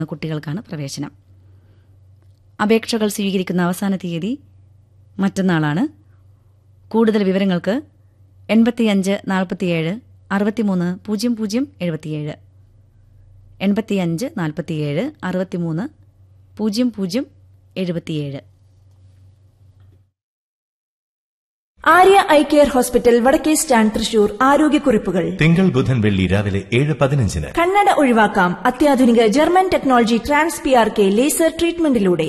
കുട്ടികൾക്കാണ് പ്രവേശനം അപേക്ഷകൾ സ്വീകരിക്കുന്ന അവസാന തീയതി മറ്റന്നാളാണ് കൂടുതൽ വിവരങ്ങൾക്ക് എൺപത്തിയഞ്ച് നാൽപ്പത്തിയേഴ് അറുപത്തിമൂന്ന് പൂജ്യം പൂജ്യം എഴുപത്തിയേഴ് എൺപത്തിയഞ്ച് നാൽപ്പത്തിയേഴ് അറുപത്തിമൂന്ന് പൂജ്യം പൂജ്യം എഴുപത്തിയേഴ് ആര്യ ഐ കെയർ ഹോസ്പിറ്റൽ വടക്കേ സ്റ്റാൻഡ് തൃശൂർ ആരോഗ്യക്കുറിപ്പുകൾ തിങ്കൾ ബുധൻ വെള്ളി രാവിലെ ഏഴ് പതിനഞ്ചിന് കണ്ണട ഒഴിവാക്കാം അത്യാധുനിക German technology trans P R K laser ട്രീറ്റ്മെന്റിലൂടെ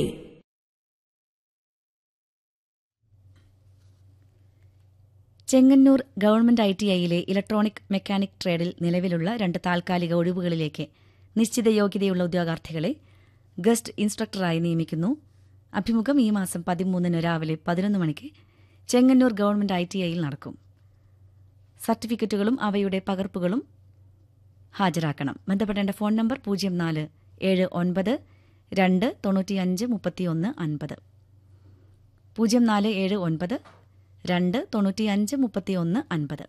ചെങ്ങന്നൂർ ഗവൺമെന്റ് ഐ ടി ഐയിലെ ഇലക്ട്രോണിക് മെക്കാനിക് ട്രേഡിൽ നിലവിലുള്ള രണ്ട് താൽക്കാലിക ഒഴിവുകളിലേക്ക് നിശ്ചിത യോഗ്യതയുള്ള ഉദ്യോഗാർത്ഥികളെ ഗസ്റ്റ് ഇൻസ്ട്രക്ടറായി നിയമിക്കുന്നു അഭിമുഖം ഈ മാസം പതിമൂന്നിന് രാവിലെ പതിനൊന്ന് മണിക്ക് ചെങ്ങന്നൂർ ഗവൺമെന്റ് ഐ ടി ഐയിൽ നടക്കും സർട്ടിഫിക്കറ്റുകളും അവയുടെ പകർപ്പുകളും ഹാജരാക്കണം ബന്ധപ്പെടേണ്ട ഫോൺ നമ്പർ പൂജ്യം നാല് ഏഴ് ഒൻപത് രണ്ട് തൊണ്ണൂറ്റിയഞ്ച് മുപ്പത്തിയൊന്ന് അൻപത് പൂജ്യം നാല് ഏഴ് ഒൻപത് രണ്ട് തൊണ്ണൂറ്റിയഞ്ച് മുപ്പത്തിയൊന്ന് അൻപത്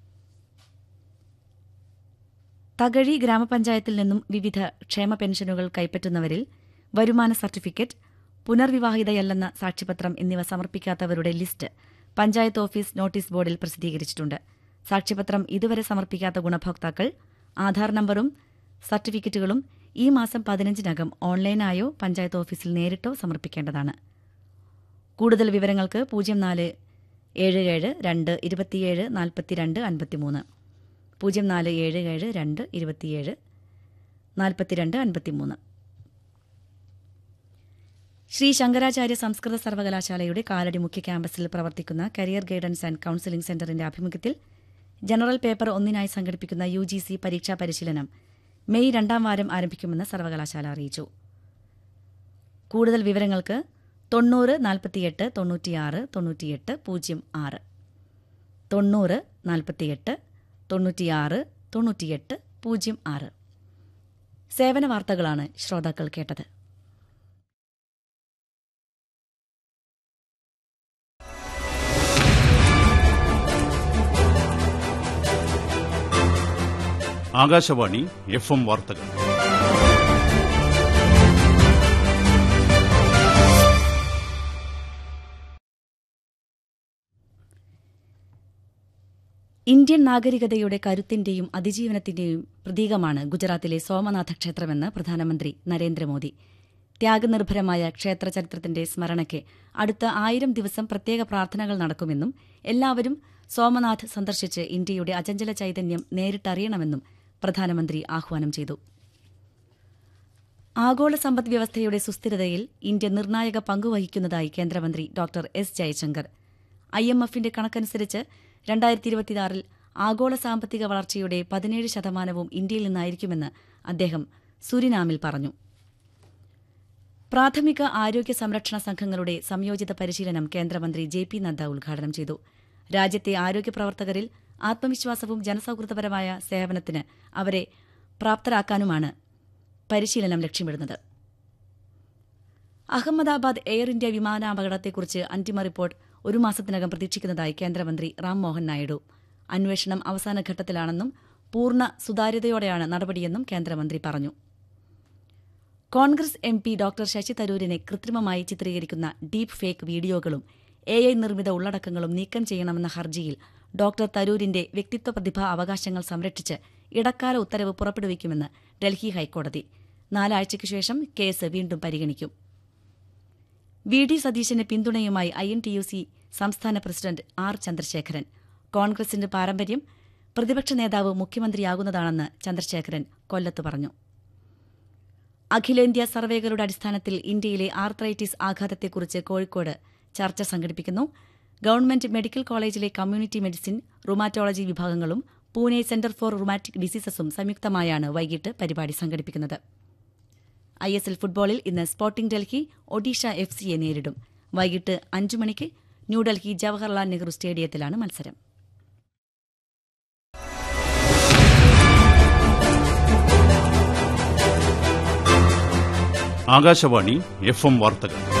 തകഴി ഗ്രാമപഞ്ചായത്തിൽ നിന്നും വിവിധ ക്ഷേമ പെൻഷനുകൾ കൈപ്പറ്റുന്നവരിൽ വരുമാന സർട്ടിഫിക്കറ്റ് പുനർവിവാഹിതയല്ലെന്ന സാക്ഷ്യപത്രം എന്നിവ സമർപ്പിക്കാത്തവരുടെ ലിസ്റ്റ് പഞ്ചായത്ത് ഓഫീസ് നോട്ടീസ് ബോർഡിൽ പ്രസിദ്ധീകരിച്ചിട്ടുണ്ട് സാക്ഷ്യപത്രം ഇതുവരെ സമർപ്പിക്കാത്ത ഗുണഭോക്താക്കൾ ആധാർ നമ്പറും സർട്ടിഫിക്കറ്റുകളും ഈ മാസം പതിനഞ്ചിനകം ഓൺലൈനായോ പഞ്ചായത്ത് ഓഫീസിൽ നേരിട്ടോ സമർപ്പിക്കേണ്ടതാണ് കൂടുതൽ വിവരങ്ങൾക്ക് പൂജ്യം നാല് ഏഴ് ഏഴ് രണ്ട് ഇരുപത്തിയേഴ് നാൽപ്പത്തിരണ്ട് അൻപത്തിമൂന്ന് പൂജ്യം നാല് ഏഴ് ഏഴ് രണ്ട് ഇരുപത്തിയേഴ് നാൽപ്പത്തിരണ്ട് അൻപത്തിമൂന്ന് ശ്രീ ശങ്കരാചാര്യ സംസ്കൃത സർവകലാശാലയുടെ കാലടി മുഖ്യ ക്യാമ്പസിൽ പ്രവർത്തിക്കുന്ന കരിയർ ഗൈഡൻസ് ആൻഡ് കൌൺസിലിംഗ് സെന്ററിന്റെ ആഭിമുഖ്യത്തിൽ ജനറൽ പേപ്പർ ഒന്നിനായി സംഘടിപ്പിക്കുന്ന യു ജി സി പരീക്ഷാ പരിശീലനം മെയ് രണ്ടാം വാരം ആരംഭിക്കുമെന്ന് സർവകലാശാല അറിയിച്ചു കൂടുതൽ വിവരങ്ങൾക്ക് തൊണ്ണൂറ് നാൽപ്പത്തിയെട്ട് തൊണ്ണൂറ്റിയാറ് തൊണ്ണൂറ്റിയെട്ട് പൂജ്യം ആറ് തൊണ്ണൂറ് നാൽപ്പത്തിയെട്ട് തൊണ്ണൂറ്റിയാറ് തൊണ്ണൂറ്റിയെട്ട് പൂജ്യം ആറ് സേവന വാർത്തകളാണ് ശ്രോതാക്കൾ കേട്ടത് ആകാശവാണി എഫ് എം വാർത്തകൾ ഇന്ത്യൻ നാഗരികതയുടെ കരുത്തിന്റെയും അതിജീവനത്തിന്റെയും പ്രതീകമാണ് ഗുജറാത്തിലെ സോമനാഥ ക്ഷേത്രമെന്ന് പ്രധാനമന്ത്രി നരേന്ദ്രമോദി ത്യാഗനിർഭരമായ ക്ഷേത്ര ചരിത്രത്തിന്റെ സ്മരണയ്ക്ക് അടുത്ത ആയിരം ദിവസം പ്രത്യേക പ്രാർത്ഥനകൾ നടക്കുമെന്നും എല്ലാവരും സോമനാഥ് സന്ദർശിച്ച് ഇന്ത്യയുടെ അചഞ്ചല ചൈതന്യം നേരിട്ടറിയണമെന്നും പ്രധാനമന്ത്രി ആഹ്വാനം ചെയ്തു ആഗോള സമ്പദ് വ്യവസ്ഥയുടെ സുസ്ഥിരതയിൽ ഇന്ത്യ നിർണായക പങ്കുവഹിക്കുന്നതായി കേന്ദ്രമന്ത്രി doctor S Jaishankar I M എഫിന്റെ കണക്കനുസരിച്ച് രണ്ടായിരത്തി ഇരുപത്തിയാറിൽ ആഗോള സാമ്പത്തിക വളർച്ചയുടെ പതിനേഴ് ശതമാനവും ഇന്ത്യയിൽ നിന്നായിരിക്കുമെന്ന് അദ്ദേഹം സുരിനാമിൽ പറഞ്ഞു പ്രാഥമിക ആരോഗ്യ സംരക്ഷണ സംഘങ്ങളുടെ സംയോജിത പരിശീലനം കേന്ദ്രമന്ത്രി ജെ പി നദ്ദ ഉദ്ഘാടനം ചെയ്തു രാജ്യത്തെ ആരോഗ്യ പ്രവർത്തകരിൽ ആത്മവിശ്വാസവും ജനസൌഹൃദപരമായ സേവനത്തിന് അവരെ പ്രാപ്തരാക്കാനുമാണ് പരിശീലനം ലക്ഷ്യമിടുന്നത് അഹമ്മദാബാദ് എയർ ഇന്ത്യ വിമാനാപകടത്തെക്കുറിച്ച് അന്തിമ റിപ്പോർട്ട് ഒരു മാസത്തിനകം പ്രതീക്ഷിക്കുന്നതായി കേന്ദ്രമന്ത്രി റാംമോഹൻ നായിഡു അന്വേഷണം അവസാന ഘട്ടത്തിലാണെന്നും പൂർണ്ണ സുതാര്യതയോടെയാണ് നടപടിയെന്നും കേന്ദ്രമന്ത്രി പറഞ്ഞു Congress M P doctor Shashi തരൂരിനെ കൃത്രിമമായി ചിത്രീകരിക്കുന്ന ഡീപ് ഫേക്ക് വീഡിയോകളും എ ഐ നിർമ്മിത ഉള്ളടക്കങ്ങളും നീക്കം ചെയ്യണമെന്ന ഹർജിയിൽ ഡോക്ടർ തരൂരിന്റെ വ്യക്തിത്വ പ്രതിഭാ അവകാശങ്ങൾ സംരക്ഷിച്ച് ഇടക്കാല ഉത്തരവ് പുറപ്പെടുവിക്കുമെന്ന് ഡൽഹി ഹൈക്കോടതി നാലാഴ്ചയ്ക്കു ശേഷം കേസ് വീണ്ടും പരിഗണിക്കും വി ഡി സതീശന് പിന്തുണയുമായി I N T U C സംസ്ഥാന പ്രസിഡന്റ് ആർ ചന്ദ്രശേഖരൻ കോൺഗ്രസിന്റെ പാരമ്പര്യം പ്രതിപക്ഷ നേതാവ് മുഖ്യമന്ത്രിയാകുന്നതാണെന്ന് ചന്ദ്രശേഖരൻ കൊല്ലത്ത് പറഞ്ഞു അഖിലേന്ത്യാ സർവേകളുടെ അടിസ്ഥാനത്തിൽ ഇന്ത്യയിലെ ആർത്രൈറ്റിസ് ആഘാതത്തെക്കുറിച്ച് കോഴിക്കോട് ചർച്ച സംഘടിപ്പിക്കുന്നു ഗവൺമെന്റ് മെഡിക്കൽ കോളേജിലെ കമ്മ്യൂണിറ്റി മെഡിസിൻ റുമാറ്റോളജി വിഭാഗങ്ങളും പൂനെ സെന്റർ ഫോർ റുമാറ്റിക് ഡിസീസസും സംയുക്തമായാണ് വൈകിട്ട് പരിപാടി സംഘടിപ്പിക്കുന്നത് ഐ എസ് എൽ ഫുട്ബോളിൽ ഇന്ന് സ്പോർട്ടിംഗ് ഡൽഹി ഒഡീഷ എഫ് സിയെ നേരിടും വൈകിട്ട് അഞ്ചു മണിക്ക് ന്യൂഡൽഹി ജവഹർലാൽ നെഹ്റു സ്റ്റേഡിയത്തിലാണ് മത്സരം ആകാശവാണി എഫ് എം വാർത്തകൾ